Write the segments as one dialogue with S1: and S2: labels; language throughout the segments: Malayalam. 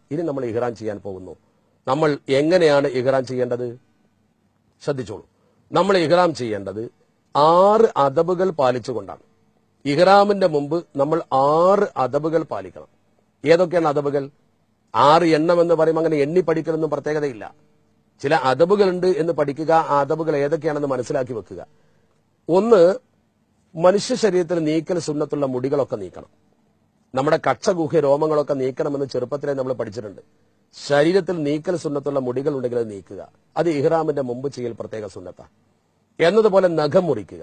S1: ഇനി നമ്മൾ ഇഹ്റാൻ ചെയ്യാൻ പോകുന്നു നമ്മൾ എങ്ങനെയാണ് ഇഹ്റാൻ ചെയ്യേണ്ടത് ശ്രദ്ധിച്ചോളൂ നമ്മൾ ഇഹ്റാം ചെയ്യേണ്ടത് ആറ് അദബുകൾ പാലിച്ചുകൊണ്ടാണ് ഇഹ്റാമിന്റെ മുമ്പ് നമ്മൾ ആറ് അദബുകൾ പാലിക്കണം ഏതൊക്കെയാണ് അദബുകൾ ആറ് എണ്ണം എന്ന് പറയുമ്പോൾ അങ്ങനെ എണ്ണി പഠിക്കലൊന്നും പ്രത്യേകതയില്ല ചില അദബുകളുണ്ട് എന്ന് പഠിക്കുക ആ അദബുകൾ ഏതൊക്കെയാണെന്ന് മനസ്സിലാക്കി വെക്കുക ഒന്ന് മനുഷ്യ ശരീരത്തിൽ നീക്കൽ സുന്നത്തുള്ള മുടികളൊക്കെ നീക്കണം നമ്മുടെ കക്ഷഗുഹ്യ രോമങ്ങളൊക്കെ നീക്കണമെന്ന് ചെറുപ്പത്തിലെ നമ്മൾ പഠിച്ചിട്ടുണ്ട് ശരീരത്തിൽ നീക്കൽ സുന്നത്തുള്ള മുടികൾ ഉണ്ടെങ്കിൽ അത് നീക്കുക അത് ഇഹ്റാമിന്റെ മുമ്പ് ചെയ്യൽ പ്രത്യേക സുന്നത്ത എന്നതുപോലെ നഖം മുറിക്കുക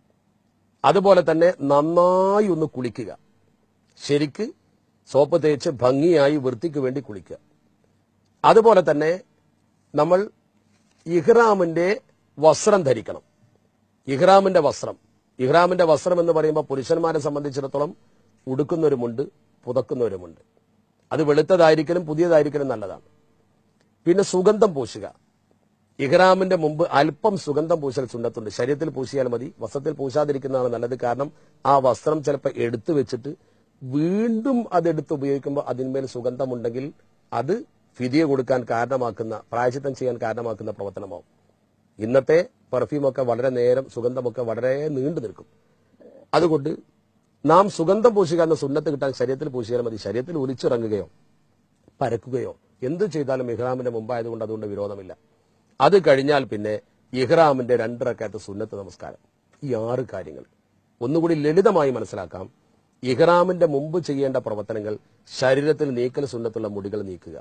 S1: അതുപോലെ തന്നെ നന്നായി ഒന്ന് കുളിക്കുക ശരിക്ക് സോപ്പ് തേച്ച് ഭംഗിയായി വൃത്തിക്ക് വേണ്ടി കുളിക്കുക അതുപോലെ തന്നെ നമ്മൾ ഇഹ്റാമിന്റെ വസ്ത്രം ധരിക്കണം ഇഹ്റാമിന്റെ വസ്ത്രം ഇഹ്റാമിന്റെ വസ്ത്രം എന്ന് പറയുമ്പോൾ പുരുഷന്മാരെ സംബന്ധിച്ചിടത്തോളം ഉടുക്കുന്നവരുമുണ്ട് പുതക്കുന്നവരുമുണ്ട് അത് വെളുത്തതായിരിക്കലും പുതിയതായിരിക്കലും നല്ലതാണ് പിന്നെ സുഗന്ധം പൂശുക ഇഹ്റാമിന്റെ മുമ്പ് അല്പം സുഗന്ധം പൂശൽ സുന്നത്തുണ്ട് ശരീരത്തിൽ പൂശിയാൽ മതി വസ്ത്രത്തിൽ പൂശാതിരിക്കുന്നതാണ് നല്ലത് കാരണം ആ വസ്ത്രം ചിലപ്പോൾ എടുത്തു വെച്ചിട്ട് വീണ്ടും അതെടുത്ത് ഉപയോഗിക്കുമ്പോൾ അതിന്മേൽ സുഗന്ധമുണ്ടെങ്കിൽ അത് ഫിതിയ കൊടുക്കാൻ കാരണമാക്കുന്ന പ്രായച്ചിത്തം ചെയ്യാൻ കാരണമാക്കുന്ന പ്രവർത്തനമാവും ഇന്നത്തെ പെർഫ്യൂമൊക്കെ വളരെ നേരം സുഗന്ധമൊക്കെ വളരെ നീണ്ടു നിൽക്കും അതുകൊണ്ട് നാം സുഗന്ധം പൂശുക എന്ന സുന്നത്ത് കിട്ടാൻ ശരീരത്തിൽ പൂശിയാൽ മതി ശരീരത്തിൽ ഒലിച്ചിറങ്ങുകയോ പരക്കുകയോ എന്ത് ചെയ്താലും ഇഹ്റാമിന്റെ മുമ്പായതുകൊണ്ട് അതുകൊണ്ട് വിരോധമില്ല അത് കഴിഞ്ഞാൽ പിന്നെ ഇഹ്റാമിന്റെ രണ്ടിറക്കകത്ത് സുന്നത്ത് നമസ്കാരം ഈ ആറ് കാര്യങ്ങൾ ഒന്നുകൂടി ലളിതമായി മനസ്സിലാക്കാം ഇഹ്റാമിന്റെ മുമ്പ് ചെയ്യേണ്ട പ്രവർത്തനങ്ങൾ ശരീരത്തിൽ നീക്കൽ സുന്നത്തുള്ള മുടികൾ നീക്കുക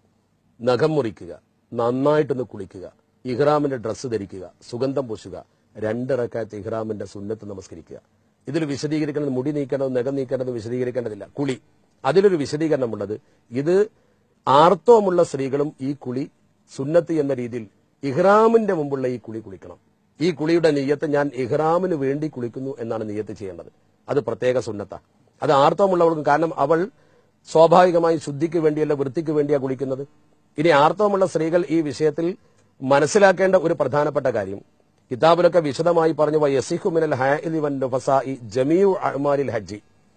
S1: നഖം മുറിക്കുക നന്നായിട്ടൊന്ന് കുളിക്കുക ഇഹ്റാമിന്റെ ഡ്രസ്സ് ധരിക്കുക സുഗന്ധം പൂശുക രണ്ടിറക്കകത്ത് ഇഹ്റാമിന്റെ സുന്നത്ത് നമസ്കരിക്കുക ഇതിൽ വിശദീകരിക്കേണ്ടത് മുടി നീക്കേണ്ടത് നഖം നീക്കേണ്ടത് വിശദീകരിക്കേണ്ടതില്ല കുളി അതിലൊരു വിശദീകരണമുള്ളത് ഇത് ആർത്തവമുള്ള സ്ത്രീകളും ഈ കുളി സുന്നത്ത് എന്ന രീതിയിൽ ഇഹ്റാമിന്റെ മുമ്പുള്ള ഈ കുളി കുളിക്കണം ഈ കുളിയുടെ നെയ്യത്ത് ഞാൻ ഇഹ്റാമിന് വേണ്ടി കുളിക്കുന്നു എന്നാണ് നെയ്യത്ത് ചെയ്യേണ്ടത് അത് പ്രത്യേക സുന്നത്ത അത് ആർത്തവമുള്ളവൾക്കും കാരണം അവൾ സ്വാഭാവികമായി ശുദ്ധിക്ക് വേണ്ടിയല്ല വൃത്തിക്ക് വേണ്ടിയാ കുളിക്കുന്നത് ഇനി ആർത്തവമുള്ള സ്ത്രീകൾ ഈ വിഷയത്തിൽ മനസ്സിലാക്കേണ്ട ഒരു പ്രധാനപ്പെട്ട കാര്യം കിതാബിലൊക്കെ വിശദമായി പറഞ്ഞു വയസിഹു മിനൽ ഹൈദി വൻ നുഫസാഇ ജമീഉ അഅ്മാലിൽ ഹജ്ജി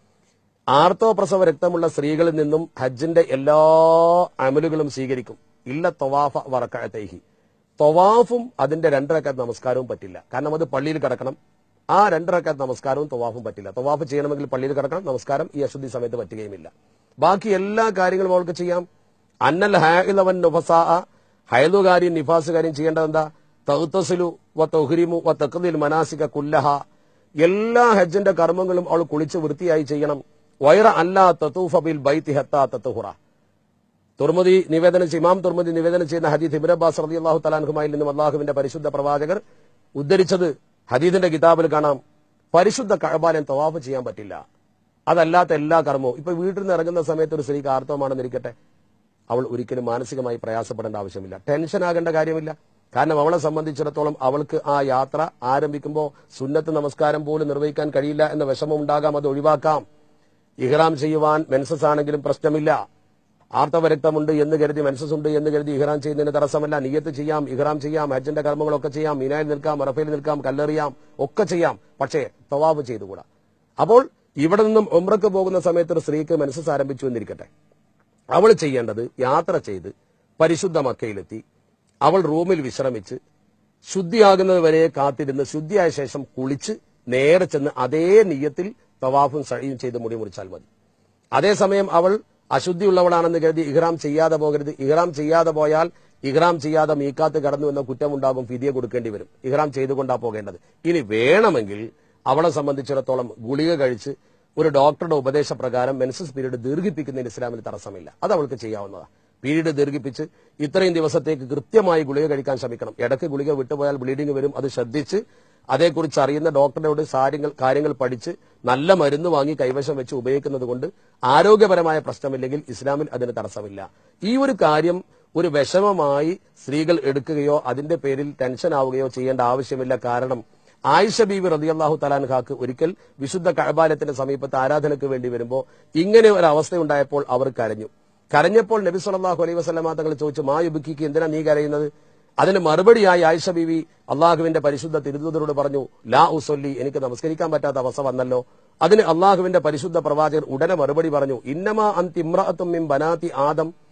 S1: ആർത്തവ പ്രസവ രക്തമുള്ള സ്ത്രീകളിൽ നിന്നും ഹജ്ജിന്റെ എല്ലാ അമലുകളും സ്വീകരിക്കും ഇല്ല തൊവാഫ വറക്കഴത്തേഹി തൊവാഫും അതിന്റെ രണ്ടരക്കാത്ത നമസ്കാരവും പറ്റില്ല കാരണം അത് പള്ളിയിൽ കിടക്കണം ആ രണ്ടരക്കാത്ത നമസ്കാരവും തൊവാഫും പറ്റില്ല തൊവാഫ് ചെയ്യണമെങ്കിൽ പള്ളിയിൽ കിടക്കണം നമസ്കാരം ഈ അശുദ്ധി സമയത്ത് പറ്റുകയുമില്ല ബാക്കി എല്ലാ കാര്യങ്ങളും അവൾക്ക് ചെയ്യാം അന്നൽ ഹൈലവൻ നുഫസാ ഹൈലുകാരിയും നിഫാസുകാരിയും ചെയ്യേണ്ടത് എന്താ തഹ്തസിലു വ തൊഹ്രിമു വ തഖ്ദിൽ മനാസിക കുല്ലഹ എല്ലാ ഹജ്ജിന്റെ കർമ്മങ്ങളും അവൾ കുളിച്ച് വൃത്തിയായി ചെയ്യണം വൈറ അല്ലാ തത്തൂഫ ബിൽ ബൈത്തി ഹത്താ തത്തുഹുറ തുർമുദി നിവേദനം ചെയ്യ- ഇമാം തുർമുദി നിവേദനം ചെയ്യുന്ന ഹദീദ് ഇബ്ൻ അബ്ബാസ് റളിയല്ലാഹു തലാൻഹുമായി നിന്നും അള്ളാഹുവിന്റെ പരിശുദ്ധ പ്രവാചകർ ഉദ്ധരിച്ചത് ഹദീദിന്റെ കിതാബിൽ കാണാം പരിശുദ്ധ കഴബാലൻ തവാഫ് ചെയ്യാൻ പറ്റില്ല അതല്ലാത്ത എല്ലാ കർമ്മവും ഇപ്പൊ വീട്ടിൽ നിന്ന് ഇറങ്ങുന്ന സമയത്ത് ഒരു സ്ത്രീക്ക് ആർത്തവമാണെന്നിരിക്കട്ടെ അവൾ ഒരിക്കലും മാനസികമായി പ്രയാസപ്പെടേണ്ട ആവശ്യമില്ല ടെൻഷൻ ആകേണ്ട കാര്യമില്ല കാരണം അവളെ സംബന്ധിച്ചിടത്തോളം അവൾക്ക് ആ യാത്ര ആരംഭിക്കുമ്പോൾ സുന്നത്ത് നമസ്കാരം പോലും നിർവഹിക്കാൻ കഴിയില്ല എന്ന വിഷമം ഉണ്ടാകാം അത് ഒഴിവാക്കാം ഇഹ്റാം ചെയ്യുവാൻ മെൻസസ് ആണെങ്കിലും പ്രശ്നമില്ല ആർത്തവ രക്തമുണ്ട് എന്ന് കരുതി മെൻസസ് ഉണ്ട് എന്ന് കരുതി ഇഹ്റാം ചെയ്യുന്നതിന് തടസ്സമല്ല നിയത്ത് ചെയ്യാം ഇഹ്റാം ചെയ്യാം ഹജ്ജിന്റെ കർമ്മങ്ങളൊക്കെ ചെയ്യാം മിനായിൽ നിൽക്കാം അറഫയിൽ നിൽക്കാം കല്ലെറിയാം ഒക്കെ ചെയ്യാം പക്ഷേ തവാബ് ചെയ്തുകൂടാ അപ്പോൾ ഇവിടെ നിന്നും ഉംറക്ക് പോകുന്ന സമയത്ത് ഒരു സ്ത്രീക്ക് മെൻസസ് ആരംഭിച്ചു എന്നിരിക്കട്ടെ അവൾ ചെയ്യേണ്ടത് യാത്ര ചെയ്ത് പരിശുദ്ധ മക്കയിലെത്തി അവൾ റൂമിൽ വിശ്രമിച്ച് ശുദ്ധിയാകുന്നത് വരെ കാത്തിരുന്ന് ശുദ്ധിയായ ശേഷം കുളിച്ച് നേരെ ചെന്ന് അതേ നീയത്തിൽ തവാഫും സഴിയും ചെയ്ത് മുടി മുറിച്ചാൽ മതി അതേസമയം അവൾ അശുദ്ധിയുള്ളവളാണെന്ന് കരുതി ഇഹ്റാം ചെയ്യാതെ പോകരുത് ഇഹ്റാം ചെയ്യാതെ പോയാൽ ഇഹ്റാം ചെയ്യാതെ മീക്കാത്ത് കടന്നു എന്ന കുറ്റമുണ്ടാകും ഫിദിയ കൊടുക്കേണ്ടി വരും ഇഹ്റാം ചെയ്തുകൊണ്ടാ പോകേണ്ടത് ഇനി വേണമെങ്കിൽ അവളെ സംബന്ധിച്ചിടത്തോളം ഗുളിക കഴിച്ച് ഒരു ഡോക്ടറുടെ ഉപദേശപ്രകാരം മെൻസസ് പീരീഡ് ദീർഘിപ്പിക്കുന്നതിന് ഇസ്ലാമിൽ തടസ്സമില്ല അത് അവൾക്ക് ചെയ്യാവുന്നതാണ് പീരീഡ് ദീർഘിപ്പിച്ച് ഇത്രയും ദിവസത്തേക്ക് കൃത്യമായി ഗുളിക കഴിക്കാൻ ശ്രമിക്കണം ഇടയ്ക്ക് ഗുളിക വിട്ടുപോയാൽ ബ്ലീഡിംഗ് വരും അത് ശ്രദ്ധിച്ച് അതേക്കുറിച്ച് അറിയുന്ന ഡോക്ടറോട് കാര്യങ്ങൾ കാര്യങ്ങൾ പഠിച്ച് നല്ല മരുന്ന് വാങ്ങി കൈവശം വെച്ച് ഉപയോഗിക്കുന്നത് കൊണ്ട് ആരോഗ്യപരമായ പ്രശ്നമില്ലെങ്കിൽ ഇസ്ലാമിൽ അതിന് തടസ്സമില്ല ഈ ഒരു കാര്യം ഒരു വിഷമമായി സ്ത്രീകൾ എടുക്കുകയോ അതിന്റെ പേരിൽ ടെൻഷൻ ആവുകയോ ചെയ്യേണ്ട ആവശ്യമില്ല കാരണം ആയിഷ ബീവി റളിയല്ലാഹു തലാൻഹാക്ക് ഒരിക്കൽ വിശുദ്ധ കഴബാലത്തിന്റെ സമീപത്ത് ആരാധനയ്ക്ക് വേണ്ടി വരുമ്പോൾ ഇങ്ങനെ ഒരു അവസ്ഥയുണ്ടായപ്പോൾ അവർ കരഞ്ഞു കരഞ്ഞപ്പോൾ നബി സല്ലല്ലാഹു അലൈഹി വസല്ലമ തങ്ങൾ ചോദിച്ചു മാ യുബിക്കിക്ക് എന്തിനാ നീ കരയുന്നത് അതിന് മറുപടിയായി ആയിഷ ബീവി അള്ളാഹുവിന്റെ പരിശുദ്ധ തിരുദൂതരോട് പറഞ്ഞു ലാ ഉസൊല്ലി എനിക്ക് നമസ്കരിക്കാൻ പറ്റാത്ത അവസ്ഥ വന്നല്ലോ അതിന് അള്ളാഹുവിന്റെ പരിശുദ്ധ പ്രവാചകർ ഉടനെ മറുപടി പറഞ്ഞു ഇന്നമാ അന്തിമ്രഅത്തും മിൻ ബനാത്തി ആദം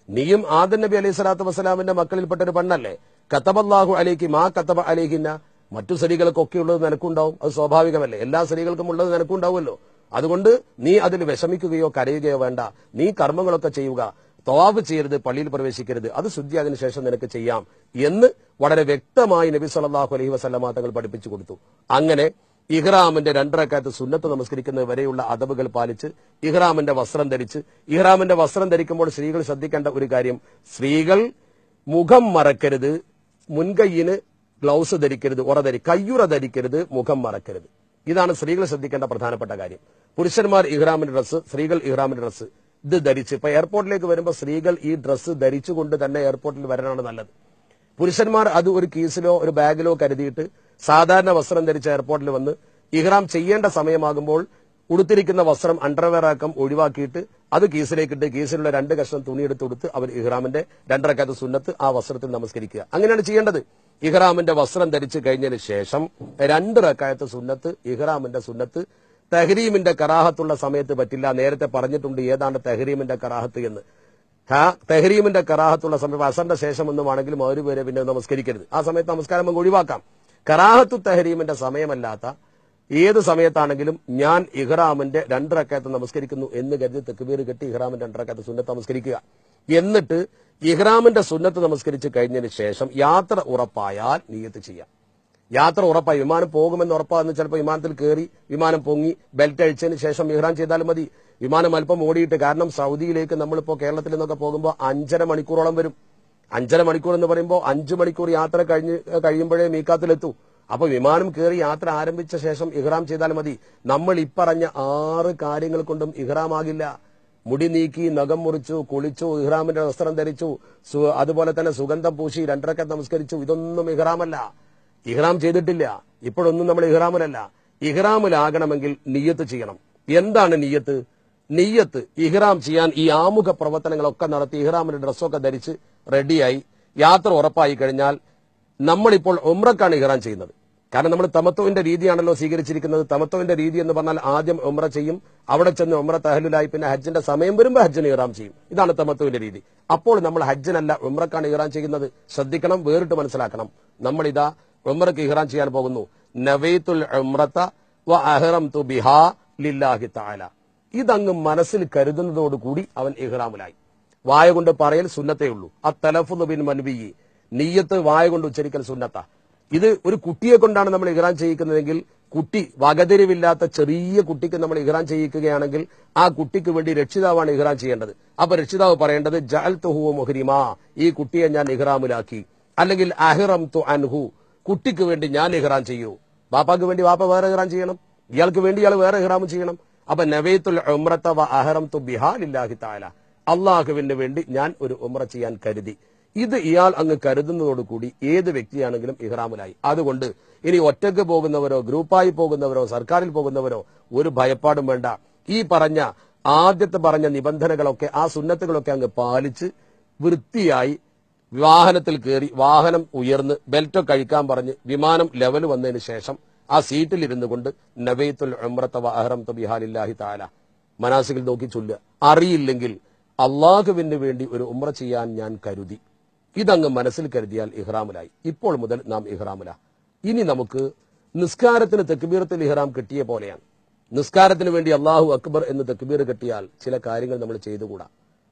S1: നീയും ആദൻ നബി അലൈഹി സ്വലാത്തു വസ്സലാമിന്റെ മക്കളിൽപ്പെട്ട ഒരു പെണ്ണല്ലേ കത്തബല്ലാഹു അലൈക്ക് മാ കത്തബ അലൈഹിന്ന മറ്റു സ്ത്രീകൾക്കൊക്കെ ഉള്ളത് നിനക്കുണ്ടാവും അത് സ്വാഭാവികമല്ലേ എല്ലാ സ്ത്രീകൾക്കും ഉള്ളത് നിനക്കുണ്ടാവുമല്ലോ അതുകൊണ്ട് നീ അതിൽ വിഷമിക്കുകയോ കരയുകയോ വേണ്ട നീ കർമ്മങ്ങളൊക്കെ ചെയ്യുക തവാബ് ചെയ്യരുത് പള്ളിയിൽ പ്രവേശിക്കരുത് അത് ശുദ്ധിയാതിനു ശേഷം നിനക്ക് ചെയ്യാം എന്ന് വളരെ വ്യക്തമായി നബി സല്ലല്ലാഹു അലൈഹി വസല്ലമ തങ്ങൾ പഠിപ്പിച്ചു കൊടുത്തു അങ്ങനെ ഇഹ്റാമിന്റെ രണ്ടരക്കാലത്ത് സുന്നത്ത് നമസ്കരിക്കുന്നത് വരെയുള്ള അദബുകൾ പാലിച്ച് ഇഹ്റാമിന്റെ വസ്ത്രം ധരിച്ച് ഇഹ്റാമിന്റെ വസ്ത്രം ധരിക്കുമ്പോൾ സ്ത്രീകൾ ശ്രദ്ധിക്കേണ്ട ഒരു കാര്യം സ്ത്രീകൾ മുഖം മറക്കരുത് മുൻകൈയിന് ഗ്ലൗസ് ധരിക്കരുത് ഉറ ധരി കയ്യുറ ധരിക്കരുത് മുഖം മറക്കരുത് ഇതാണ് സ്ത്രീകൾ ശ്രദ്ധിക്കേണ്ട പ്രധാനപ്പെട്ട കാര്യം പുരുഷന്മാർ ഇഹ്റാമിന്റെ ഡ്രസ്സ് സ്ത്രീകൾ ഇഹ്റാമിന്റെ ഡ്രസ്സ് ഇത് ധരിച്ച് ഇപ്പൊ എയർപോർട്ടിലേക്ക് വരുമ്പോൾ സ്ത്രീകൾ ഈ ഡ്രസ്സ് ധരിച്ചുകൊണ്ട് തന്നെ എയർപോർട്ടിൽ വരാനാണ് നല്ലത് പുരുഷന്മാർ അത് ഒരു കീസിലോ ഒരു ബാഗിലോ കരുതിയിട്ട് സാധാരണ വസ്ത്രം ധരിച്ച് എയർപോർട്ടിൽ വന്ന് ഇഹ്റാം ചെയ്യേണ്ട സമയമാകുമ്പോൾ ഉടുത്തിരിക്കുന്ന വസ്ത്രം അണ്ടർവെയർ ആക്കം ഒഴിവാക്കിയിട്ട് അത് കീസിലേക്കിട്ട് കീസിലുള്ള രണ്ട് കഷ്ണം തുണിയെടുത്ത് കൊടുത്ത് അവർ ഇഹ്റാമിന്റെ രണ്ടരക്കാത്ത സുന്നത്ത് ആ വസ്ത്രത്തിൽ നമസ്കരിക്കുക അങ്ങനെയാണ് ചെയ്യേണ്ടത് ഇഹ്റാമിന്റെ വസ്ത്രം ധരിച്ചു കഴിഞ്ഞതിന് ശേഷം രണ്ട് റക്കായത്ത് സുന്നത്ത് ഇഹ്റാമിന്റെ സുന്നത്ത് തെഹരീമിന്റെ കറാഹത്തുള്ള സമയത്ത് പറ്റില്ല നേരത്തെ പറഞ്ഞിട്ടുണ്ട് ഏതാണ് തെഹരീമിന്റെ കറാഹത്ത് എന്ന് ഹാ തെഹരീമിന്റെ കറാഹത്തുള്ള സമയം അസറിന്റെ ശേഷം ഒന്നുമാണെങ്കിലും ഒരു പേരെ പിന്നെ നമസ്കരിക്കരുത് ആ സമയത്ത് നമസ്കാരം നമുക്ക് ഒഴിവാക്കാം കറാഹത്തു തെഹരീമിന്റെ സമയമല്ലാത്ത ഏത് സമയത്താണെങ്കിലും ഞാൻ ഇഹ്റാമിന്റെ രണ്ടരക്കയത്ത് നമസ്കരിക്കുന്നു എന്ന് കരുതി തെക്കുബീർ കെട്ടി ഇഹ്റാമിന്റെ രണ്ടരക്കയത്ത് സുന്നത്ത് നമസ്കരിക്കുക എന്നിട്ട് ഇഹ്റാമിന്റെ സുന്നത്ത് നമസ്കരിച്ച് കഴിഞ്ഞതിന് ശേഷം യാത്ര ഉറപ്പായാൽ നീയത്ത് ചെയ്യാം യാത്ര ഉറപ്പായി വിമാനം പോകുമെന്ന് ഉറപ്പാന്ന് ചിലപ്പോൾ വിമാനത്തിൽ കയറി വിമാനം പൊങ്ങി ബെൽറ്റ് അഴിച്ചതിന് ശേഷം ഇഹ്റാൻ ചെയ്താലും മതി വിമാനം അല്പം ഓടിയിട്ട് കാരണം സൗദിയിലേക്ക് നമ്മളിപ്പോ കേരളത്തിൽ നിന്നൊക്കെ പോകുമ്പോൾ അഞ്ചര മണിക്കൂറോളം വരും അഞ്ചര മണിക്കൂർ എന്ന് പറയുമ്പോൾ അഞ്ചു മണിക്കൂർ യാത്ര കഴിഞ്ഞ് കഴിയുമ്പോഴേ മീക്കാത്തിലെത്തൂ അപ്പൊ വിമാനം കയറി യാത്ര ആരംഭിച്ച ശേഷം ഇഹ്റാം ചെയ്താൽ മതി നമ്മൾ ഇപ്പറഞ്ഞ ആറ് കാര്യങ്ങൾ കൊണ്ടും ഇഹ്റാം ആകില്ല മുടി നീക്കി നഖം മുറിച്ചു കുളിച്ചു ഇഹ്റാമിന്റെ വസ്ത്രം ധരിച്ചു സു- അതുപോലെ തന്നെ സുഗന്ധം പൂശി രണ്ടരക്ക നമസ്കരിച്ചു ഇതൊന്നും ഇഹ്റാമല്ല ഇഹ്റാം ചെയ്തിട്ടില്ല ഇപ്പോഴൊന്നും നമ്മൾ ഇഹ്റാമിലല്ല ഇഹ്റാമിലാകണമെങ്കിൽ നിയ്യത്ത് ചെയ്യണം എന്താണ് നിയ്യത്ത് നിയ്യത്ത് ഇഹ്റാം ചെയ്യാൻ ഈ ആമുഖ പ്രവർത്തനങ്ങളൊക്കെ നടത്തി ഇഹ്റാമിന്റെ ഡ്രസ്സൊക്കെ ധരിച്ച് റെഡിയായി യാത്ര ഉറപ്പായി കഴിഞ്ഞാൽ നമ്മളിപ്പോൾ ഉമ്രക്കാണ് ഇഹ്റാം ചെയ്യുന്നത് കാരണം നമ്മൾ തമത്വന്റെ രീതിയാണല്ലോ സ്വീകരിച്ചിരിക്കുന്നത് തമത്വന്റെ രീതി എന്ന് പറഞ്ഞാൽ ആദ്യം ഉമ്ര ചെയ്യും അവിടെ ചെന്ന് ഉമ്ര തഹലുലായി പിന്നെ ഹജ്ജിന്റെ സമയം വരുമ്പോൾ ഹജ്ജിന് ഇഹ്റാം ചെയ്യും ഇതാണ് തമത്വന്റെ രീതി അപ്പോൾ നമ്മൾ ഹജ്ജിനല്ല ഉമ്രക്കാണ് ഇഹ്റാം ചെയ്യുന്നത് ശ്രദ്ധിക്കണം വേറിട്ട് മനസ്സിലാക്കണം നമ്മൾ ഇതാ ഉമ്രക്ക് ഇഹ്റാം ചെയ്യാൻ പോകുന്നു നവൈത്തുൽ ഉമ്രത്ത വ അഹ്റംതു ബിഹാ ലില്ലാഹി തആല ഇതങ്ങ് മനസ്സിൽ കരുതുന്നതോടുകൂടി അവൻ ഇഹ്റാമിലായി വായ കൊണ്ട് പറയൽ സുന്നത്തേ ഉള്ളൂ ആ തലഫുദ് ബിൻ മൻവിയി നീയത്ത് വായ കൊണ്ട് ഉച്ചരിക്കൽ സുന്നത്ത ഇത് ഒരു കുട്ടിയെ കൊണ്ടാണ് നമ്മൾ ഇഹ്റാൻ ചെയ്യിക്കുന്നതെങ്കിൽ കുട്ടി വകതിരിവില്ലാത്ത ചെറിയ കുട്ടിക്ക് നമ്മൾ ഇഹ്റാൻ ചെയ്യിക്കുകയാണെങ്കിൽ ആ കുട്ടിക്ക് വേണ്ടി രക്ഷിതാവാണ് ഇഹ്റാൻ ചെയ്യേണ്ടത് അപ്പൊ രക്ഷിതാവ് പറയേണ്ടത് ജഅൽ തുഹു മുഹരിമ ഈ കുട്ടിയെ ഞാൻ ഇഹ്റാമിലാക്കി അല്ലെങ്കിൽ അഹിറം തു അൻഹു കുട്ടിക്ക് വേണ്ടി ഞാൻ ഇഹ്റാൻ ചെയ്യൂ ബാപ്പാക്ക് വേണ്ടി ബാപ്പ വേറെ ഇഹ്റാൻ ചെയ്യണം ഇയാൾക്ക് വേണ്ടി ഇയാൾ വേറെ ഇഹ്റാം ചെയ്യണം അപ്പൊ നവൈത്തുൽ ഉമ്രത്ത വ അഹറം തു ബിഹാലില്ലാഹി താല അള്ളാഹുവിന് വേണ്ടി ഞാൻ ഒരു ഉമ്ര ചെയ്യാൻ കരുതി ഇത് ഇയാൾ അങ്ങ് കരുതുന്നതോടുകൂടി ഏത് വ്യക്തിയാണെങ്കിലും ഇഹ്റാമിലായി അതുകൊണ്ട് ഇനി ഒറ്റയ്ക്ക് പോകുന്നവരോ ഗ്രൂപ്പായി പോകുന്നവരോ സർക്കാരിൽ പോകുന്നവരോ ഒരു ഭയപ്പാടും വേണ്ട ഈ പറഞ്ഞ ആദ്യത്തെ പറഞ്ഞ നിബന്ധനകളൊക്കെ ആ സുന്നത്തുകളൊക്കെ അങ്ങ് പാലിച്ച് വൃത്തിയായി വാഹനത്തിൽ കയറി വാഹനം ഉയർന്ന് ബെൽറ്റോ കഴിക്കാൻ പറഞ്ഞ് വിമാനം ലെവൽ വന്നതിന് ശേഷം ആ സീറ്റിൽ ഇരുന്നു കൊണ്ട് നബൈത്തുൽ ഉംറത്ത വഹറം ബിഹാലില്ലാഹി താല മനാസികൾ നോക്കി ചൊല്ലുക അറിയില്ലെങ്കിൽ അള്ളാഹുവിന് വേണ്ടി ഒരു ഉമ്ര ചെയ്യാൻ ഞാൻ കരുതി ഇതങ്ങ് മനസ്സിൽ കരുതിയാൽ ഇഹ്റാമിലായി ഇപ്പോൾ മുതൽ നാം ഇഹ്റാമില ഇനി നമുക്ക് നിസ്കാരത്തിന് തെക്കുബീറത്തിൽ ഇഹ്റാം കിട്ടിയ പോലെയാണ് നിസ്കാരത്തിന് വേണ്ടി അള്ളാഹു അക്ബർ എന്ന് തെക്കുബീർ കെട്ടിയാൽ ചില കാര്യങ്ങൾ നമ്മൾ ചെയ്തുകൂടാ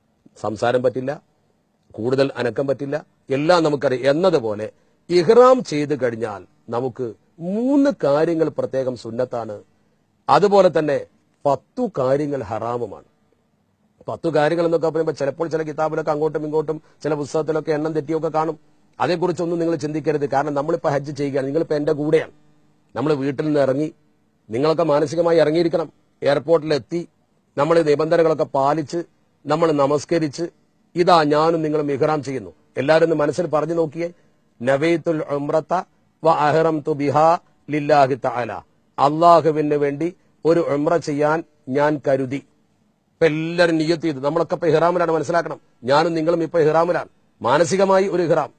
S1: സംസാരം പറ്റില്ല കൂടുതൽ അനക്കം പറ്റില്ല എല്ലാം നമുക്കറിയാം എന്നതുപോലെ ഇഹ്റാം ചെയ്തു കഴിഞ്ഞാൽ നമുക്ക് മൂന്ന് കാര്യങ്ങൾ പ്രത്യേകം സുന്നത്താണ് അതുപോലെ തന്നെ പത്തു കാര്യങ്ങൾ ഹറാമുമാണ് പത്തു കാര്യങ്ങൾ എന്നൊക്കെ പറയുമ്പോൾ ചിലപ്പോൾ ചില കിതാബിലൊക്കെ അങ്ങോട്ടും ഇങ്ങോട്ടും ചില പുസ്തകത്തിലൊക്കെ എണ്ണം തെറ്റിയൊക്കെ കാണും അതേക്കുറിച്ചൊന്നും നിങ്ങൾ ചിന്തിക്കരുത് കാരണം നമ്മളിപ്പോൾ ഹജ്ജ് ചെയ്യുകയാണ് നിങ്ങളിപ്പോൾ എന്റെ കൂടെയാണ് നമ്മൾ വീട്ടിൽ നിന്ന് ഇറങ്ങി നിങ്ങളൊക്കെ മാനസികമായി ഇറങ്ങിയിരിക്കണം എയർപോർട്ടിലെത്തി നമ്മൾ നിബന്ധനകളൊക്കെ പാലിച്ച് നമ്മൾ നമസ്കരിച്ച് ഇതാ ഞാനും നിങ്ങളും ഇഹ്റാം ചെയ്യുന്നു എല്ലാവരും ഒന്ന് മനസ്സിൽ പറഞ്ഞു നോക്കിയേ നവൈത്തുൽ ഉംറത്ത വ അഹ്റം തു ബിഹാ ലില്ലാഹി തആല അള്ളാഹുവിന് വേണ്ടി ഒരു ഉംറ ചെയ്യാൻ ഞാൻ കരുതി ഇപ്പൊ എല്ലാവരും നിയ്യത്ത് ചെയ്തു നമ്മളൊക്കെ ഇപ്പൊ ഇഹ്റാമിലാണ് മനസ്സിലാക്കണം ഞാനും നിങ്ങളും ഇപ്പൊ ഇഹ്റാമിലാണ് മാനസികമായി ഒരു ഇഹ്റാം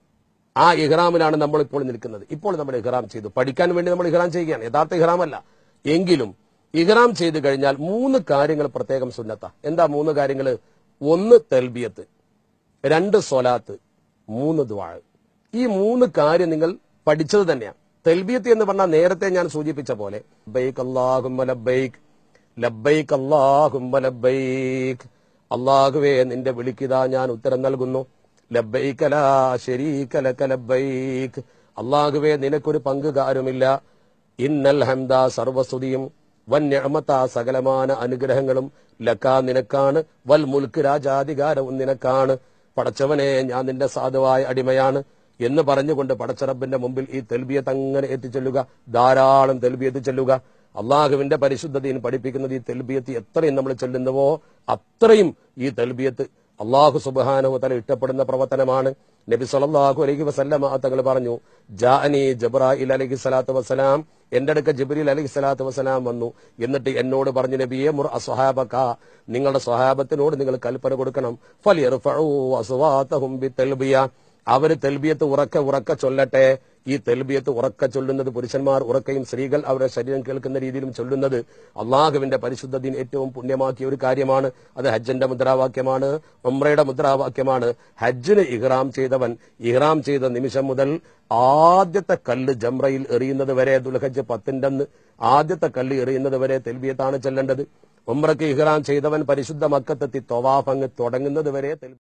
S1: ആ ഇഹ്റാമിലാണ് നമ്മൾ ഇപ്പോൾ നിൽക്കുന്നത് ഇപ്പോൾ നമ്മൾ ഇഹ്റാം ചെയ്തു പഠിക്കാൻ വേണ്ടി നമ്മൾ ഇഹ്റാം ചെയ്യുകയാണ് യഥാർത്ഥ ഇഹ്റാമല്ല എങ്കിലും ഇഹ്റാം ചെയ്തു കഴിഞ്ഞാൽ മൂന്ന് കാര്യങ്ങൾ പ്രത്യേകം സുന്നത്ത എന്താ മൂന്ന് കാര്യങ്ങൾ ഒന്ന് തെൽബിയത്ത് രണ്ട് സ്വലാത്ത് മൂന്ന് ദ്വാ ഈ മൂന്ന് കാര്യം നിങ്ങൾ പഠിച്ചത് തന്നെയാണ് തെൽബിയത്ത് എന്ന് പറഞ്ഞാൽ നേരത്തെ ഞാൻ സൂചിപ്പിച്ച പോലെ ബൈക്ക് അള്ളാഹുമ്മ ലബ്ബൈക്ക് ലബ്ബൈക്ക് അള്ളാഹുമ്മ ലബ്ബൈക്ക് അള്ളാഹുവേ നിന്റെ വിളിക്കിതാ ഞാൻ ഉത്തരം നൽകുന്നു ലബ്ബൈക ലാ ശരീക ലക ലബ്ബൈക്ക് അള്ളാഹുവേ നിനക്കൊരു പങ്കുകാരുമില്ല ഇന്നൽ ഹംദ സർവസ്തുതിയും വൻ ഞമത്ത സകലമാന അനുഗ്രഹങ്ങളും ലക്ക നിനക്കാണ് വൽ മുൽക്ക് രാജാധികാരവും നിനക്കാണ് പടച്ചവനെ ഞാൻ നിന്റെ സാധുവായ അടിമയാണ് എന്ന് പറഞ്ഞുകൊണ്ട് പടച്ചറബിന്റെ മുമ്പിൽ ഈ തെൽബിയത്ത് അങ്ങനെ എത്തിച്ചെല്ലുക ധാരാളം തെൽബിയത്ത് ചെല്ലുക അള്ളാഹുവിന്റെ പരിശുദ്ധതയിൽ പഠിപ്പിക്കുന്നത് ഈ തെൽബിയത്ത് എത്രയും നമ്മൾ ചെല്ലുന്നുവോ അത്രയും ഈ തെൽബിയത്ത് അള്ളാഹു സുബാനഹു തല ഇഷ്ടപ്പെടുന്ന പ്രവർത്തനമാണ് നബി സല്ലല്ലാഹു അലൈഹി വസല്ലമ തങ്ങൾ പറഞ്ഞു ജാഅനി ജബ്രായിൽ അലൈഹി സ്വലാത്തു വസ്സലാം എന്റെ അടുക്ക ജിബ്രീൽ അലൈഹി സ്വലാത്തു വസ്സലാം വന്നു എന്നിട്ട് എന്നോട് പറഞ്ഞു നബിയെ മുർ അസ്വഹാബക നിങ്ങളുടെ സ്വഹാബത്തിനോട് നിങ്ങൾ കൽപ്പന കൊടുക്കണം ഫലിയർഫഉ അസ്വാതഹും ബിത്തൽബിയ അവര് തെൽബിയത്ത് ഉറക്കെ ഉറക്കെ ചൊല്ലട്ടെ ഈ തെൽബിയത്ത് ഉറക്കെ ചൊല്ലുന്നത് പുരുഷന്മാർ ഉറക്കയും സ്ത്രീകൾ അവരുടെ ശരീരം കേൾക്കുന്ന രീതിയിലും ചൊല്ലുന്നത് അള്ളാഹുവിന്റെ പരിശുദ്ധത്തിന് ഏറ്റവും പുണ്യമാക്കിയ ഒരു കാര്യമാണ് അത് ഹജ്ജന്റെ മുദ്രാവാക്യമാണ് ഉമ്രയുടെ മുദ്രാവാക്യമാണ് ഹജ്ജിന് ഇഹ്റാം ചെയ്തവൻ ഇഹ്റാം ചെയ്ത നിമിഷം മുതൽ ആദ്യത്തെ കല്ല് ജംറയിൽ എറിയുന്നത് വരെ ദുൽഹജ്ജ് പത്തിന്റെ അന്ന് ആദ്യത്തെ കല്ല് എറിയുന്നത് വരെ തെൽബിയത്താണ് ചെല്ലേണ്ടത് ഉമ്രക്ക് ഇഹ്റാം ചെയ്തവൻ പരിശുദ്ധ മക്കത്തെത്തി തൊവാഫ് അങ്ങ് തുടങ്ങുന്നത് വരെ തെൽ